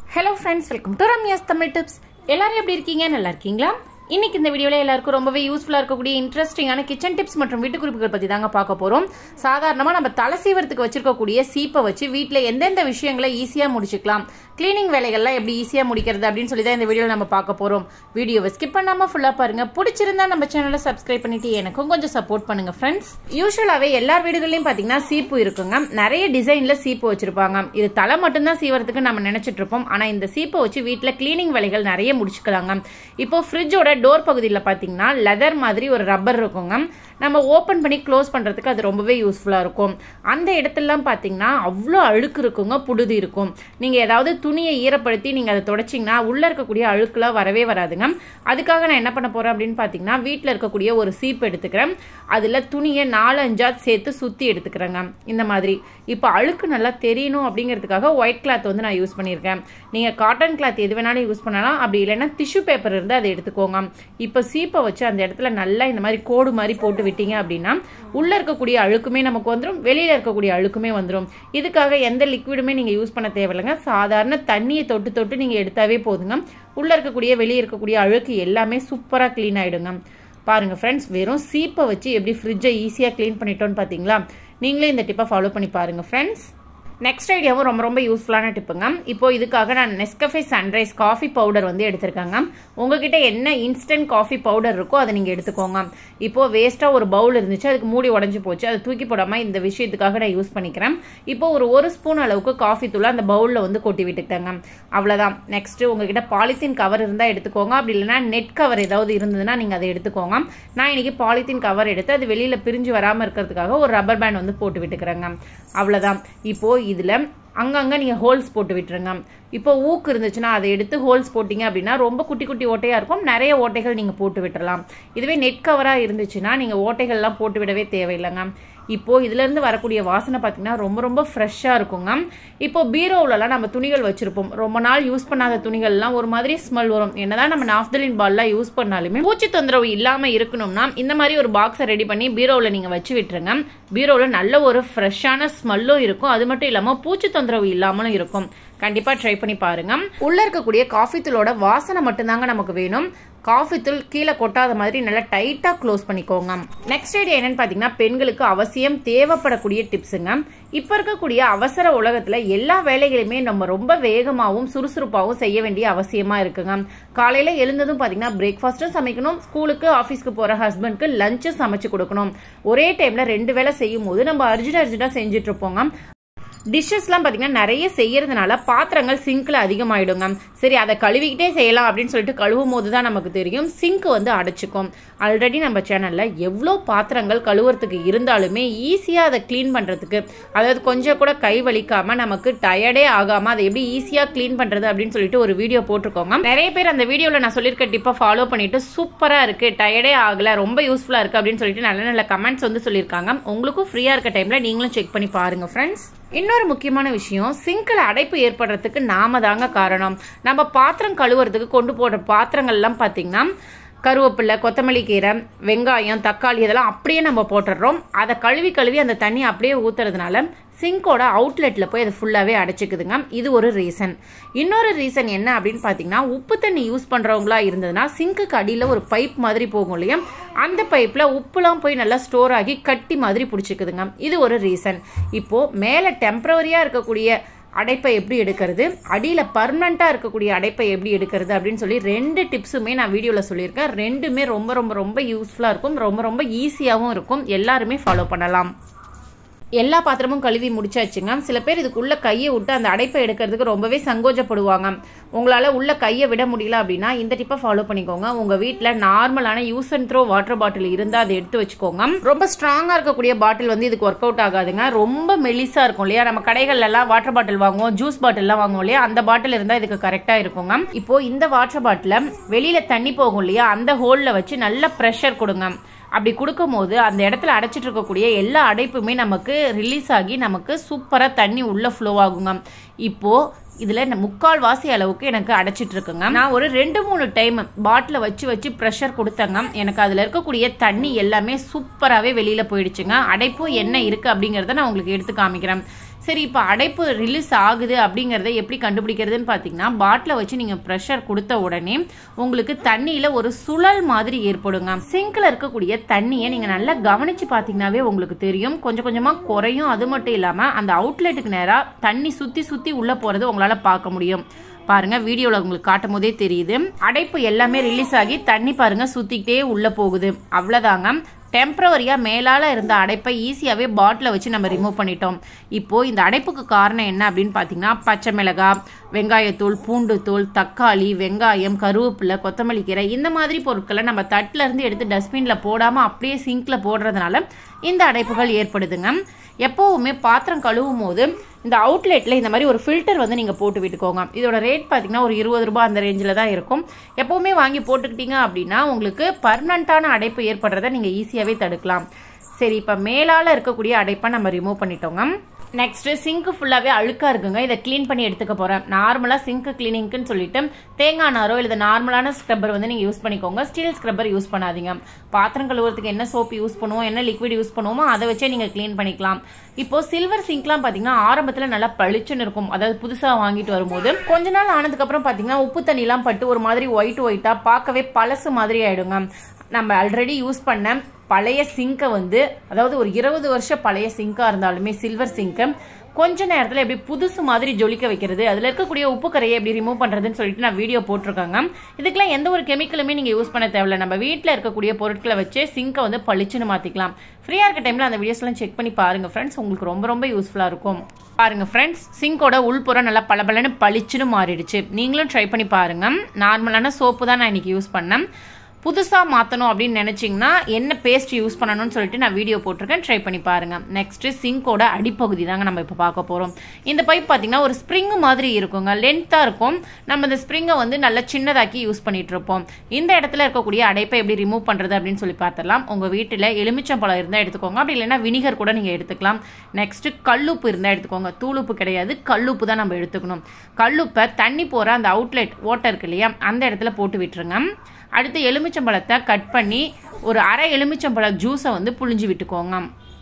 hello friends welcome to Ramya's Tamil tips எல்லாரும் எப்படி இருக்கீங்க நல்லா இருக்கீங்களா இன்னைக்கு இந்த வீடியோவில் எல்லாருக்கும் ரொம்பவே யூஸ்ஃபுல்லாக இருக்கக்கூடிய இன்ட்ரெஸ்டிங்கான கிச்சன் டிப்ஸ் மற்றும் வீட்டு குறிப்புகள் பற்றி தாங்க பார்க்க போகிறோம் சாதாரணமாக நம்ம தலை சீவரத்துக்கு வச்சிருக்கக்கூடிய சீப்பை வச்சு வீட்டில் எந்தெந்த விஷயங்களை ஈஸியாக முடிச்சுக்கலாம் க்ளீனிங் வேலைகள்லாம் எப்படி ஈஸியாக முடிக்கிறது அப்படின்னு சொல்லி தான் இந்த வீடியோவில் நம்ம பார்க்க போகிறோம் வீடியோவை ஸ்கிப் பண்ணாமல் ஃபுல்லாக பாருங்க பிடிச்சிருந்தா நம்ம சேனலை சப்ஸ்கிரைப் பண்ணிட்டு எனக்கும் கொஞ்சம் சப்போர்ட் பண்ணுங்க ஃப்ரெண்ட்ஸ் யூஸ்வலாகவே எல்லா வீடுகள்லையும் பார்த்தீங்கன்னா சீப்பு இருக்குங்க நிறைய டிசைனில் சீப்பு வச்சிருப்பாங்க இது தலை மட்டும்தான் சீவரத்துக்கு நம்ம நினைச்சிட்டு இருப்போம் ஆனால் இந்த சீப்பை வச்சு வீட்டில் க்ளீனிங் வேலைகள் நிறைய முடிச்சுக்கலாங்க இப்போ ஃப்ரிட்ஜோட டோர் பகுதியில் பார்த்தீங்கன்னா லெதர் மாதிரி ஒரு ரப்பர் இருக்குங்க நம்ம ஓப்பன் பண்ணி க்ளோஸ் பண்ணுறதுக்கு அது ரொம்பவே யூஸ்ஃபுல்லாக இருக்கும் அந்த இடத்துலலாம் பார்த்தீங்கன்னா அவ்வளோ அழுக்கு இருக்குங்க புழுதி இருக்கும் நீங்கள் ஏதாவது துணியை ஈரப்படுத்தி நீங்கள் அதை தொடச்சிங்கன்னா உள்ளே இருக்கக்கூடிய அழுக்குலாம் வரவே வராதுங்க அதுக்காக நான் என்ன பண்ண போகிறேன் அப்படின்னு பார்த்தீங்கன்னா வீட்டில் இருக்கக்கூடிய ஒரு சீப் எடுத்துக்கிறேன் அதில் துணியை நாலு அஞ்சா சேர்த்து சுற்றி எடுத்துக்கிறேங்க இந்த மாதிரி இப்போ அழுக்கு நல்லா தெரியணும் அப்படிங்கிறதுக்காக ஒயிட் கிளாத் வந்து நான் யூஸ் பண்ணியிருக்கேன் நீங்கள் காட்டன் கிளாத் எது வேணாலும் யூஸ் பண்ணலாம் அப்படி இல்லைன்னா டிஷ்யூ பேப்பர் இருந்தால் அதை எடுத்துக்கோங்க இப்போ சீப்பை வச்சு அந்த இடத்துல நல்லா இந்த மாதிரி கோடு மாதிரி போட்டு விட்டீங்க அப்படின்னா உள்ளே இருக்கக்கூடிய அழுக்குமே நமக்கு வந்துடும் வெளியில் இருக்கக்கூடிய அழுக்குமே வந்துடும் இதுக்காக எந்த லிக்விடுமே நீங்கள் யூஸ் பண்ண தேவையில்லைங்க சாதாரண தண்ணியை தொட்டு தொட்டு நீங்கள் எடுத்தாவே போதுங்க உள்ளே இருக்கக்கூடிய வெளியே இருக்கக்கூடிய அழுக்கு எல்லாமே சூப்பராக க்ளீன் ஆகிடுங்க பாருங்க ஃப்ரெண்ட்ஸ் வெறும் சீப்பை வச்சு எப்படி ஃப்ரிட்ஜை ஈஸியாக க்ளீன் பண்ணிட்டோன்னு பார்த்தீங்களா நீங்களே இந்த டிப்பை ஃபாலோ பண்ணி பாருங்க ஃப்ரெண்ட்ஸ் நெக்ஸ்ட் ஐடியாவும் ரொம்ப ரொம்ப யூஸ்ஃபுல்லான டிப்புங்க இப்போ இதுக்காக நான் நெஸ்கஃபே சன்ரைஸ் காஃபி பவுடர் வந்து எடுத்திருக்கேங்க உங்ககிட்ட என்ன இன்ஸ்டன்ட் காஃபி பவுடர் இருக்கோ அதை நீங்கள் எடுத்துக்கோங்க இப்போ வேஸ்ட்டாக ஒரு பவுல் இருந்துச்சு அதுக்கு மூடி உடஞ்சி போச்சு அதை தூக்கி போடாமல் இந்த விஷயத்துக்காக நான் யூஸ் பண்ணிக்கிறேன் இப்போ ஒரு ஒரு ஸ்பூன் அளவுக்கு காஃபி தூளை அந்த பவுலில் வந்து கொட்டி விட்டுக்கிட்டேங்க அவ்வளோதான் நெக்ஸ்ட் உங்ககிட்ட பாலித்தீன் கவர் இருந்தால் எடுத்துக்கோங்க அப்படி இல்லைன்னா நெட் கவர் ஏதாவது இருந்ததுன்னா நீங்கள் அதை எடுத்துக்கோங்க நான் இன்னைக்கு பாலித்தீன் கவர் எடுத்து அது வெளியில் பிரிஞ்சு வராமல் இருக்கிறதுக்காக ஒரு ரப்பர் பேண்ட் வந்து போட்டு விட்டுக்கிறேங்க அவ்வளோதான் இப்போ இதில் அங்கங்கே நீங்கள் ஹோல்ஸ் போட்டு விட்டுருங்க இப்போ ஊக்கு இருந்துச்சுன்னா அதை எடுத்து ஹோல்ஸ் போட்டிங்க அப்படின்னா ரொம்ப குட்டி குட்டி ஓட்டையாக இருக்கும் நிறைய ஓட்டைகள் நீங்கள் போட்டு விட்டுறலாம் இதுவே நெட் கவராக இருந்துச்சுன்னா நீங்கள் ஓட்டைகள்லாம் போட்டு விடவே தேவையில்லைங்க இப்போ இதுலேருந்து வரக்கூடிய வாசனை பார்த்தீங்கன்னா ரொம்ப ரொம்ப ஃப்ரெஷ்ஷாக இருக்குங்க இப்போ பீரோவிலலாம் நம்ம துணிகள் வச்சுருப்போம் ரொம்ப நாள் யூஸ் பண்ணாத துணிகள்லாம் ஒரு மாதிரி ஸ்மெல் வரும் என்னதான் நம்ம நாஃப்தலின் பால்லாம் யூஸ் பண்ணாலுமே பூச்சி தொந்தரவு இல்லாமல் இருக்கணும்னா இந்த மாதிரி ஒரு பாக்ஸை ரெடி பண்ணி பீரோவில் நீங்கள் வச்சு விட்டுருங்க பீரோவில் நல்ல ஒரு ஃப்ரெஷ்ஷான ஸ்மெல்லும் இருக்கும் அது மட்டும் இல்லாமல் பூச்சி தொந்தரவு இல்லாமலும் இருக்கும் கண்டிப்பாக ட்ரை பண்ணி பாருங்க உள்ளே இருக்கக்கூடிய காஃபி தூளோட வாசனை மட்டும்தாங்க நமக்கு வேணும் காஃபி தூள் கீழே கொட்டாத மாதிரி நல்லா டைட்டாக க்ளோஸ் பண்ணிக்கோங்க நெக்ஸ்ட் ஐடியா என்னன்னு பார்த்தீங்கன்னா பெண்களுக்கு அவசியம் தேவைப்படக்கூடிய டிப்ஸுங்க இப்போ இருக்கக்கூடிய அவசர உலகத்தில் எல்லா வேலைகளையுமே நம்ம ரொம்ப வேகமாகவும் சுறுசுறுப்பாகவும் செய்ய வேண்டிய அவசியமாக இருக்குங்க காலையில் எழுந்ததும் பார்த்தீங்கன்னா பிரேக்ஃபாஸ்ட்டும் சமைக்கணும் ஸ்கூலுக்கு ஆஃபீஸ்க்கு போகிற ஹஸ்பண்ட்க்கு லஞ்சும் சமைச்சு கொடுக்கணும் ஒரே டைமில் ரெண்டு வேலை செய்யும் போது நம்ம அர்ஜென்ட் அர்ஜென்ட்டாக செஞ்சுட்டு இருப்போங்க டிஷ்ஷஸ்லாம் பார்த்தீங்கன்னா நிறைய செய்யறதுனால பாத்திரங்கள் சிங்க்ல அதிகமாயிடுங்க சரி அதை கழுவிக்கிட்டே செய்யலாம் அப்படின்னு சொல்லிட்டு கழுவும் போது தான் நமக்கு தெரியும் சிங்க் வந்து அடைச்சிக்கும் ஆல்ரெடி நம்ம சேனல்ல எவ்வளோ பாத்திரங்கள் கழுவுறதுக்கு இருந்தாலுமே ஈஸியாக அதை க்ளீன் பண்ணுறதுக்கு அதாவது கொஞ்சம் கூட கை வலிக்காம நமக்கு டயர்டே ஆகாம அதை எப்படி ஈஸியாக க்ளீன் பண்ணுறது அப்படின்னு சொல்லிட்டு ஒரு வீடியோ போட்டிருக்கோங்க நிறைய பேர் அந்த வீடியோவில் நான் சொல்லியிருக்க டிப்பை ஃபாலோ பண்ணிட்டு சூப்பராக இருக்கு டயர்டே ஆகல ரொம்ப யூஸ்ஃபுல்லாக இருக்கு அப்படின்னு சொல்லிட்டு நல்ல நல்ல கமெண்ட்ஸ் வந்து சொல்லியிருக்காங்க உங்களுக்கும் ஃப்ரீயாக இருக்க டைமில் நீங்களும் செக் பண்ணி பாருங்க ஃப்ரெண்ட்ஸ் இன்னொரு முக்கியமான விஷயம் சிங்கில் அடைப்பு ஏற்படுறதுக்கு நாம தாங்க காரணம் நம்ம பாத்திரம் கழுவுறதுக்கு கொண்டு போடுற பாத்திரங்கள்லாம் பார்த்தீங்கன்னா கருவேப்பிலை கொத்தமல்லி கீரை வெங்காயம் தக்காளி இதெல்லாம் அப்படியே நம்ம போட்டுடுறோம் அதை கழுவி கழுவி அந்த தண்ணி அப்படியே ஊத்துறதுனால சிங்கோட அவுட்லெட்ல போய் அது ஃபுல்லாகவே அடைச்சிக்குதுங்க இது ஒரு ரீசன் இன்னொரு ரீசன் என்ன அப்படின்னு பார்த்தீங்கன்னா உப்பு தண்ணி யூஸ் பண்ணுறவங்களா இருந்ததுன்னா சிங்க்குக்கு அடியில் ஒரு பைப் மாதிரி போகும் இல்லையா அந்த பைப்பில் உப்புலாம் போய் நல்லா ஸ்டோர் ஆகி கட்டி மாதிரி பிடிச்சிக்குதுங்க இது ஒரு ரீசன் இப்போது மேலே டெம்பரவரியாக இருக்கக்கூடிய அடைப்பை எப்படி எடுக்கிறது அடியில் பர்மனண்ட்டாக இருக்கக்கூடிய அடைப்பை எப்படி எடுக்கிறது அப்படின்னு சொல்லி ரெண்டு டிப்ஸுமே நான் வீடியோவில் சொல்லியிருக்கேன் ரெண்டுமே ரொம்ப ரொம்ப ரொம்ப யூஸ்ஃபுல்லாக இருக்கும் ரொம்ப ரொம்ப ஈஸியாகவும் இருக்கும் எல்லாருமே ஃபாலோ பண்ணலாம் எல்லா பாத்திரமும் கழுவி முடிச்சாச்சுங்க சில பேர் இதுக்குள்ள கையை விட்டு அந்த அடைப்பை எடுக்கிறதுக்கு ரொம்பவே சங்கோஜப்படுவாங்க உங்களால் உள்ள கையை விட முடியல அப்படின்னா இந்த டிப்பை ஃபாலோ பண்ணிக்கோங்க உங்க வீட்டில் நார்மலான use and throw water bottle இருந்தால் அதை எடுத்து வச்சுக்கோங்க ரொம்ப ஸ்ட்ராங்காக இருக்கக்கூடிய பாட்டில் வந்து இதுக்கு ஒர்க் அவுட் ஆகாதுங்க ரொம்ப மெலிசா இருக்கும் இல்லையா நம்ம கடைகள்ல எல்லாம் வாட்டர் பாட்டில் வாங்குவோம் ஜூஸ் பாட்டில்லாம் வாங்குவோம் இல்லையா அந்த பாட்டில் இருந்தால் இதுக்கு கரெக்டாக இருக்குங்க இப்போ இந்த வாட்டர் பாட்டில் வெளியில தண்ணி போகும் இல்லையா அந்த ஹோல்ல வச்சு நல்ல ப்ரெஷர் கொடுங்க அப்படி கொடுக்கும்போது அந்த இடத்துல அடைச்சிட்டு இருக்கக்கூடிய எல்லா அடைப்புமே நமக்கு ரிலீஸ் ஆகி நமக்கு சூப்பராக தண்ணி உள்ள ஃப்ளோ ஆகுங்க இப்போ இதில் முக்கால் வாசி அளவுக்கு எனக்கு அடைச்சிட்டு இருக்குங்க நான் ஒரு ரெண்டு மூணு டைம் பாட்டில் வச்சு வச்சு ப்ரெஷர் கொடுத்தேங்க எனக்கு அதில் இருக்கக்கூடிய தண்ணி எல்லாமே சூப்பராகவே வெளியில் போயிடுச்சுங்க அடைப்பு என்ன இருக்குது அப்படிங்கிறத நான் உங்களுக்கு எடுத்து காமிக்கிறேன் சரி இப்போ அடைப்பு ரிலீஸ் ஆகுது அப்படிங்கிறத எப்படி கண்டுபிடிக்கிறதுன்னு பார்த்தீங்கன்னா பாட்டிலை வச்சு நீங்கள் ப்ரெஷர் கொடுத்த உடனே உங்களுக்கு தண்ணியில் ஒரு சுழல் மாதிரி ஏற்படுங்க சிங்கில் இருக்கக்கூடிய தண்ணியை நீங்கள் நல்லா கவனித்து பார்த்தீங்கன்னாவே உங்களுக்கு தெரியும் கொஞ்சம் கொஞ்சமாக குறையும் அது மட்டும் இல்லாமல் அந்த அவுட்லெட்டுக்கு நேராக தண்ணி சுற்றி சுற்றி உள்ளே போகிறது உங்களால் பார்க்க முடியும் பாருங்க வீடியோவில் உங்களுக்கு காட்டும் போதே தெரியுது அடைப்பு எல்லாமே ரிலீஸ் ஆகி தண்ணி பாருங்க சுத்திக்கிட்டே உள்ள போகுது அவ்வளோதாங்க டெம்பரவரியாக மேலால் இருந்த அடைப்பை ஈஸியாகவே பாட்டிலை வச்சு நம்ம ரிமூவ் பண்ணிட்டோம் இப்போது இந்த அடைப்புக்கு காரணம் என்ன அப்படின்னு பார்த்தீங்கன்னா பச்சை மிளகாய் வெங்காயத்தூள் பூண்டு தூள் தக்காளி வெங்காயம் கருவேப்பிலை கொத்தமல்லி கீரை இந்த மாதிரி பொருட்களை நம்ம தட்டில் இருந்து எடுத்து டஸ்ட்பினில் போடாமல் அப்படியே சிங்கில் போடுறதுனால இந்த அடைப்புகள் ஏற்படுதுங்க எப்போவுமே பாத்திரம் கழுவும் போது இந்த அவுட்லெட்டில் இந்த மாதிரி ஒரு ஃபில்டர் வந்து நீங்கள் போட்டு விட்டுக்கோங்க இதோட ரேட் பார்த்தீங்கன்னா ஒரு இருபது ரூபாய் அந்த ரேஞ்சில் தான் இருக்கும் எப்போவுமே வாங்கி போட்டுக்கிட்டீங்க அப்படின்னா உங்களுக்கு பர்மனண்ட்டான அடைப்பு ஏற்படுறதை நீங்கள் ஈஸியாகவே தடுக்கலாம் சரி இப்போ மேலால் இருக்கக்கூடிய அடைப்பை நம்ம ரிமூவ் பண்ணிட்டோங்க நெக்ஸ்ட்டு சிங்க்கு ஃபுல்லாகவே அழுக்காக இருக்குங்க இதை க்ளீன் பண்ணி எடுத்துக்க போகிறேன் நார்மலாக சிங்க்கு க்ளீனிங்க்குன்னு சொல்லிட்டு தேங்காய் நாரோ இல்லை நார்மலான ஸ்க்ரப்பர் வந்து நீங்கள் யூஸ் பண்ணிக்கோங்க ஸ்டீல் ஸ்க்ரப்பர் யூஸ் பண்ணாதீங்க பாத்திரம் கழுவுறதுக்கு என்ன சோப் யூஸ் பண்ணுவோம் என்ன லிக்விட் யூஸ் பண்ணுவோமோ அதை வச்சே நீங்கள் க்ளீன் பண்ணிக்கலாம் இப்போ சில்வர் சிங்க்லாம் பார்த்தீங்கன்னா ஆரம்பத்தில் நல்லா பளிச்சுன்னு இருக்கும் அதாவது புதுசாக வாங்கிட்டு வரும்போது கொஞ்ச நாள் ஆனதுக்கப்புறம் பார்த்தீங்கன்னா உப்பு தண்ணிலாம் பட்டு ஒரு மாதிரி ஒயிட் ஒயிட்டாக பார்க்கவே பழசு மாதிரி ஆயிடுங்க நம்ம ஆல்ரெடி யூஸ் பண்ண பழைய சிங்கை வந்து அதாவது ஒரு இருபது வருஷம் பழைய சிங்காக இருந்தாலுமே சில்வர் சிங்கை கொஞ்ச நேரத்தில் எப்படி புதுசு மாதிரி ஜொலிக்க வைக்கிறது அதில் இருக்கக்கூடிய உப்பு கரையை எப்படி ரிமூவ் பண்ணுறதுன்னு சொல்லிட்டு நான் வீடியோ போட்டிருக்காங்க இதுக்கெல்லாம் எந்த ஒரு கெமிக்கலுமே நீங்கள் யூஸ் பண்ண தேவையில்ல நம்ம வீட்டில் இருக்கக்கூடிய பொருட்களை வச்சு சிங்கை வந்து பளிச்சுன்னு மாற்றிக்கலாம் ஃப்ரீயாக இருக்க டைமில் அந்த வீடியோஸ்லாம் செக் பண்ணி பாருங்கள் ஃப்ரெண்ட்ஸ் உங்களுக்கு ரொம்ப ரொம்ப யூஸ்ஃபுல்லாக இருக்கும் பாருங்க ஃப்ரெண்ட்ஸ் சிங்கோட உள்புறம் நல்லா பளபளன்னு பளிச்சுன்னு மாறிடுச்சு நீங்களும் ட்ரை பண்ணி பாருங்க நார்மலான சோப்பு தான் நான் இன்னைக்கு யூஸ் பண்ணேன் புதுசாக மாற்றணும் அப்படின்னு நினச்சிங்கன்னா என்ன பேஸ்ட் யூஸ் பண்ணணும்னு சொல்லிட்டு நான் வீடியோ போட்டிருக்கேன் ட்ரை பண்ணி பாருங்கள் நெக்ஸ்ட்டு சிங்கோட அடிப்பகுதி தாங்க நம்ம இப்போ பார்க்க போகிறோம் இந்த பைப் பார்த்தீங்கன்னா ஒரு ஸ்ப்ரிங் மாதிரி இருக்குங்க லென்த்தாக இருக்கும் நம்ம இந்த ஸ்ப்ரிங்கை வந்து நல்லா சின்னதாக்கி யூஸ் பண்ணிட்டு இருப்போம் இந்த இடத்துல இருக்கக்கூடிய அடைப்பை எப்படி ரிமூவ் பண்ணுறது அப்படின்னு சொல்லி பார்த்துடலாம் உங்கள் வீட்டில் எலுமிச்சம்பழம் இருந்தால் எடுத்துக்கோங்க அப்படி இல்லைன்னா வினிகர் கூட நீங்கள் எடுத்துக்கலாம் நெக்ஸ்ட்டு கல்லுப்பு இருந்தால் எடுத்துக்கோங்க தூளுப்பு கிடையாது கல்லுப்பு தான் நம்ம எடுத்துக்கணும் கல்லுப்பை தண்ணி போகிற அந்த அவுட்லெட் ஓட்டை இருக்கு இல்லையா அந்த இடத்துல போட்டு விட்டுருங்க அடுத்து எலுமிச்சம்பழத்தை கட் பண்ணி ஒரு அரை எலுமிச்சம்பழ ஜூஸை வந்து புழிஞ்சு விட்டுக்கோங்க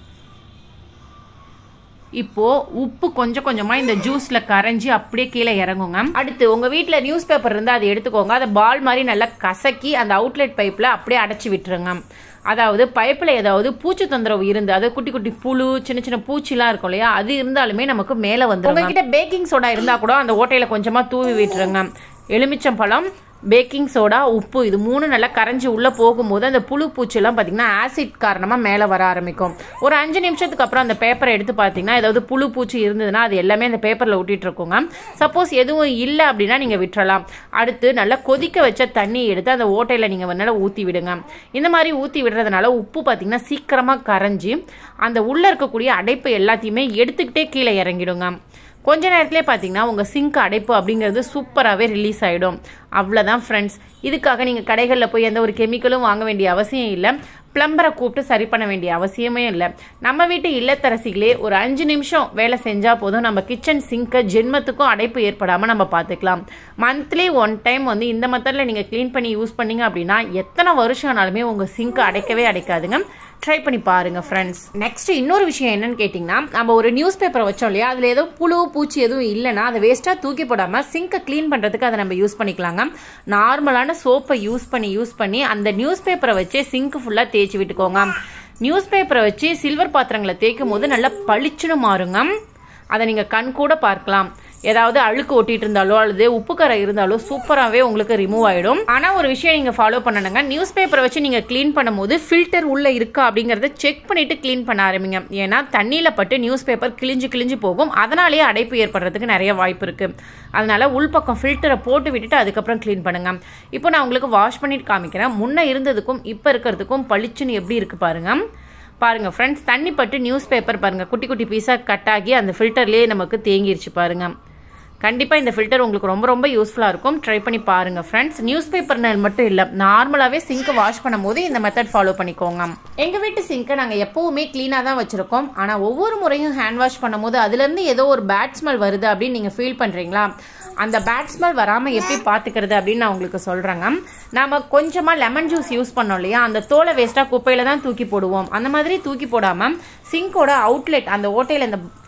இப்போ உப்பு கொஞ்சம் கொஞ்சமா இந்த ஜூஸ்ல கரைஞ்சி அப்படியே கீழே இறங்குங்க அடுத்து உங்க வீட்ல நியூஸ் பேப்பர் இருந்தா அதை எடுத்துக்கோங்க அதை பால் மாதிரி நல்லா கசக்கி அந்த அவுட்லெட் பைப்ல அப்படியே அடைச்சி விட்டுருங்க அதாவது பைப்பில் ஏதாவது பூச்சி தொந்தரவு இருந்து அதாவது குட்டி குட்டி புழு சின்ன சின்ன பூச்சிலாம் இருக்கும் இல்லையா அது இருந்தாலுமே நமக்கு மேலே வந்து உங்ககிட்ட பேக்கிங் சோடா இருந்தால் கூட அந்த ஓட்டையில் கொஞ்சமாக தூவி விட்டுருங்க எலுமிச்சம்பழம் பேக்கிங் சோடா உப்பு இது மூணு நல்லா கரைஞ்சி உள்ளே போகும்போது அந்த புழு பூச்சிலாம் பார்த்தீங்கன்னா ஆசிட் காரணமாக மேலே வர ஆரம்பிக்கும் ஒரு அஞ்சு நிமிஷத்துக்கு அப்புறம் அந்த பேப்பரை எடுத்து பார்த்தீங்கன்னா ஏதாவது புழு பூச்சி இருந்ததுன்னா அது எல்லாமே அந்த பேப்பரில் ஒட்டிட்டு இருக்குங்க சப்போஸ் எதுவும் இல்லை அப்படின்னா நீங்கள் விட்டுறலாம் அடுத்து நல்லா கொதிக்க வச்ச தண்ணி எடுத்து அந்த ஓட்டையில் நீங்கள் நல்லா ஊற்றி விடுங்க இந்த மாதிரி ஊற்றி விடுறதுனால உப்பு பார்த்தீங்கன்னா சீக்கிரமாக கரைஞ்சி அந்த உள்ளே இருக்கக்கூடிய அடைப்பு எல்லாத்தையுமே எடுத்துக்கிட்டே கீழே இறங்கிடுங்க கொஞ்ச நேரத்திலே பார்த்தீங்கன்னா உங்கள் சிங்க் அடைப்பு அப்படிங்கிறது சூப்பராகவே ரிலீஸ் ஆகிடும் அவ்வளோதான் ஃப்ரெண்ட்ஸ் இதுக்காக நீங்கள் கடைகளில் போய் எந்த ஒரு கெமிக்கலும் வாங்க வேண்டிய அவசியம் இல்லை பிளம்பரை கூப்பிட்டு சரி பண்ண வேண்டிய அவசியமே இல்லை நம்ம வீட்டு இல்லத்தரசிகளே ஒரு அஞ்சு நிமிஷம் வேலை செஞ்சால் போதும் நம்ம கிச்சன் சிங்கை ஜென்மத்துக்கும் அடைப்பு ஏற்படாமல் நம்ம பார்த்துக்கலாம் மந்த்லி ஒன் டைம் வந்து இந்த மெத்தடில் நீங்கள் க்ளீன் பண்ணி யூஸ் பண்ணீங்க அப்படின்னா எத்தனை வருஷம் ஆனாலுமே உங்கள் சிங்க் அடைக்கவே அடைக்காதுங்க ட்ரை பண்ணி பாருங்க ஃப்ரெண்ட்ஸ் நெக்ஸ்ட் இன்னொரு விஷயம் என்னன்னு கேட்டிங்கன்னா நம்ம ஒரு நியூஸ் பேப்பரை வச்சோம் இல்லையா அதில் ஏதோ புழு பூச்சி எதுவும் இல்லைன்னா அதை வேஸ்ட்டாக தூக்கி போடாமல் சிங்கை க்ளீன் பண்ணுறதுக்கு அதை நம்ம யூஸ் பண்ணிக்கலாங்க நார்மலான சோப்பை யூஸ் பண்ணி யூஸ் பண்ணி அந்த நியூஸ் பேப்பரை வச்சு சிங்க் ஃபுல்லாக தேய்ச்சி விட்டுக்கோங்க நியூஸ் பேப்பரை வச்சு சில்வர் பாத்திரங்களை தேய்க்கும் போது நல்லா பளிச்சுன்னு மாறுங்க அதை நீங்கள் கண் கூட பார்க்கலாம் ஏதாவது அழுக்கு ஒட்டிட்டு இருந்தாலோ அல்லது உப்புக்கரை இருந்தாலோ சூப்பராகவே உங்களுக்கு ரிமூவ் ஆகிடும் ஆனால் ஒரு விஷயம் நீங்கள் ஃபாலோ பண்ணணுங்க நியூஸ் பேப்பரை வச்சு நீங்கள் க்ளீன் பண்ணும்போது ஃபில்டர் உள்ளே இருக்கா அப்படிங்கிறத செக் பண்ணிட்டு க்ளீன் பண்ண ஆரம்பிங்க ஏன்னா தண்ணியில் பட்டு நியூஸ் பேப்பர் கிழிஞ்சு கிழிஞ்சு போகும் அதனாலேயே அடைப்பு ஏற்படுறதுக்கு நிறைய வாய்ப்பு இருக்குது அதனால உள்பக்கம் ஃபில்டரை போட்டு விட்டுட்டு அதுக்கப்புறம் க்ளீன் பண்ணுங்க இப்போ நான் உங்களுக்கு வாஷ் பண்ணிட்டு காமிக்கிறேன் முன்னே இருந்ததுக்கும் இப்போ இருக்கிறதுக்கும் பளிச்சுன்னு எப்படி இருக்கு பாருங்க பாருங்க ஃப்ரெண்ட்ஸ் தண்ணி பட்டு நியூஸ் பேப்பர் பாருங்க குட்டி குட்டி பீஸாக கட் ஆகி அந்த ஃபில்டர்லேயே நமக்கு தேங்கிருச்சு பாருங்க கண்டிப்பாக இந்த ஃபில்டர் உங்களுக்கு ரொம்ப ரொம்ப யூஸ்ஃபுல்லாக இருக்கும் ட்ரை பண்ணி பாருங்க ஃப்ரெண்ட்ஸ் நியூஸ் பேப்பர் மட்டும் இல்லை நார்மலாகவே சிங்க்கை வாஷ் பண்ணும்போது இந்த மெத்தட் ஃபாலோ பண்ணிக்கோங்க எங்கள் வீட்டு சிங்க்கை நாங்கள் எப்போவுமே க்ளீனாக தான் வச்சுருக்கோம் ஆனால் ஒவ்வொரு முறையும் ஹேண்ட் வாஷ் பண்ணும்போது அதுலேருந்து ஏதோ ஒரு பேட் ஸ்மெல் வருது அப்படின்னு நீங்கள் ஃபீல் பண்ணுறீங்களா அந்த பேட் ஸ்மெல் வராமல் எப்படி பார்த்துக்கிறது அப்படின்னு நான் உங்களுக்கு சொல்கிறேங்க நம்ம கொஞ்சமாக லெமன் ஜூஸ் யூஸ் பண்ணோம் இல்லையா அந்த தோலை வேஸ்ட்டாக குப்பையில் தான் தூக்கி போடுவோம் அந்த மாதிரி தூக்கி போடாமல் சிங்கோட அவுட்லெட் அந்த ஓட்டையில் இந்த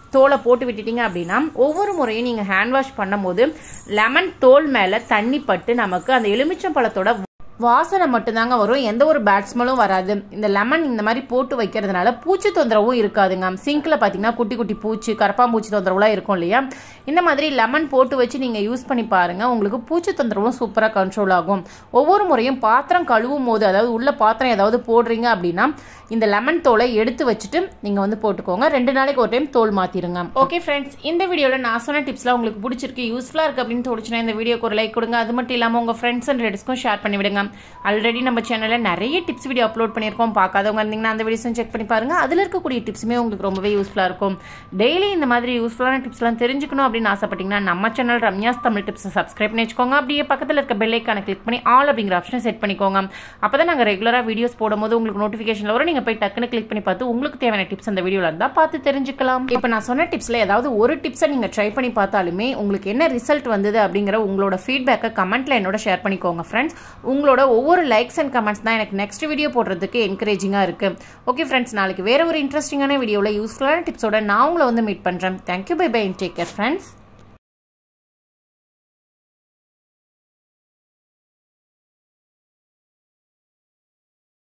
தோலை போட்டு விட்டுட்டீங்க அப்படின்னா ஒவ்வொரு முறையும் நீங்கள் ஹேண்ட் வாஷ் பண்ணும்போது லெமன் தோல் மேலே தண்ணி பட்டு நமக்கு அந்த எலுமிச்சம் பழத்தோட வாசனை மட்டும்தாங்க வரும் எந்த ஒரு பேட் ஸ்மெல்லும் வராது இந்த லெமன் இந்த மாதிரி போட்டு வைக்கிறதுனால பூச்சி தொந்தரவும் இருக்காதுங்க சிங்கில் பார்த்தீங்கன்னா குட்டி குட்டி பூச்சி கரப்பாம்பூச்சி தொந்தரவுலாம் இருக்கும் இல்லையா இந்த மாதிரி லெமன் போட்டு வச்சு நீங்கள் யூஸ் பண்ணி பாருங்கள் உங்களுக்கு பூச்சி தொந்தரவும் சூப்பராக கண்ட்ரோல் ஆகும் ஒவ்வொரு முறையும் பாத்திரம் கழுவும் போது அதாவது உள்ள பாத்திரம் ஏதாவது போடுறீங்க அப்படின்னா இந்த லெமன் தோலை எடுத்து வச்சுட்டு நீங்கள் வந்து போட்டுக்கோங்க ரெண்டு நாளைக்கு ஒரு டைம் தோல் மாற்றிடுங்க ஓகே ஃப்ரெண்ட்ஸ் இந்த வீடியோவில் நான் சொன்ன டிப்ஸ்லாம் உங்களுக்கு பிடிச்சிருக்கு யூஸ்ஃபுல்லாக இருக்குது அப்படின்னு தோணுச்சுன்னா இந்த வீடியோக்கு ஒரு லைக் கொடுங்க அது மட்டும் இல்லாமல் உங்கள் ஃப்ரெண்ட்ஸ் அண்ட் ரெடிஸ்க்கும் ஷேர் பண்ணி விடுங்க ஆல்ரெடி நம்ம சேனலில் நிறைய டிப்ஸ் வீடியோ அப்லோட் பண்ணியிருக்கோம் பார்க்காதவங்க இருந்தீங்கன்னா அந்த வீடியோஸும் செக் பண்ணி பாருங்க அதில் இருக்கக்கூடிய டிப்ஸுமே உங்களுக்கு ரொம்பவே யூஸ்ஃபுல்லாக இருக்கும் டெய்லி இந்த மாதிரி யூஸ்ஃபுல்லான டிப்ஸ்லாம் தெரிஞ்சுக்கணும் அப்படின்னு ஆசைப்பட்டீங்கன்னா நம்ம சேனல் ரம்யாஸ் தமிழ் டிப்ஸை சப்ஸ்கிரைப் பண்ணி வச்சுக்கோங்க அப்படியே பக்கத்தில் இருக்க பெல் ஐக்கானை கிளிக் பண்ணி ஆல் அப்படிங்கிற ஆப்ஷனை செட் பண்ணிக்கோங்க அப்போ தான் நாங்கள் ரெகுலராக வீடியோஸ் போடும்போது உங்களுக்கு நோட்டிஃபிகேஷன் வரும் நீங்கள் போய் டக்குன்னு கிளிக் பண்ணி பார்த்து உங்களுக்கு தேவையான டிப்ஸ் அந்த வீடியோவில் இருந்தால் பார்த்து தெரிஞ்சுக்கலாம் இப்போ நான் சொன்ன டிப்ஸில் ஏதாவது ஒரு டிப்ஸை நீங்கள் ட்ரை பண்ணி பார்த்தாலுமே உங்களுக்கு என்ன ரிசல்ட் வந்தது அப்படிங்கிற உங்களோட ஃபீட்பேக்கை கமெண்ட்டில் என்னோட ஷேர் பண்ணிக்கோங்க ஃப்ரெண்ட்ஸ் உங்களோட ஒவ்வொரு லைக்ஸ் அண்ட் கமெண்ட்ஸ் தான் எனக்கு நெக்ஸ்ட் வீடியோ போடுறதுக்கு என்கரேஜிங்காக இருக்குது ஓகே ஃப்ரெண்ட்ஸ் நாளைக்கு வேற ஒரு இன்ட்ரெஸ்டிங்கான வீடியோவில் யூஸ்ஃபுல்லான டிப்ஸோட நான் உங்களை வந்து மீட் பண்ணுறேன் thank you bye bye take care friends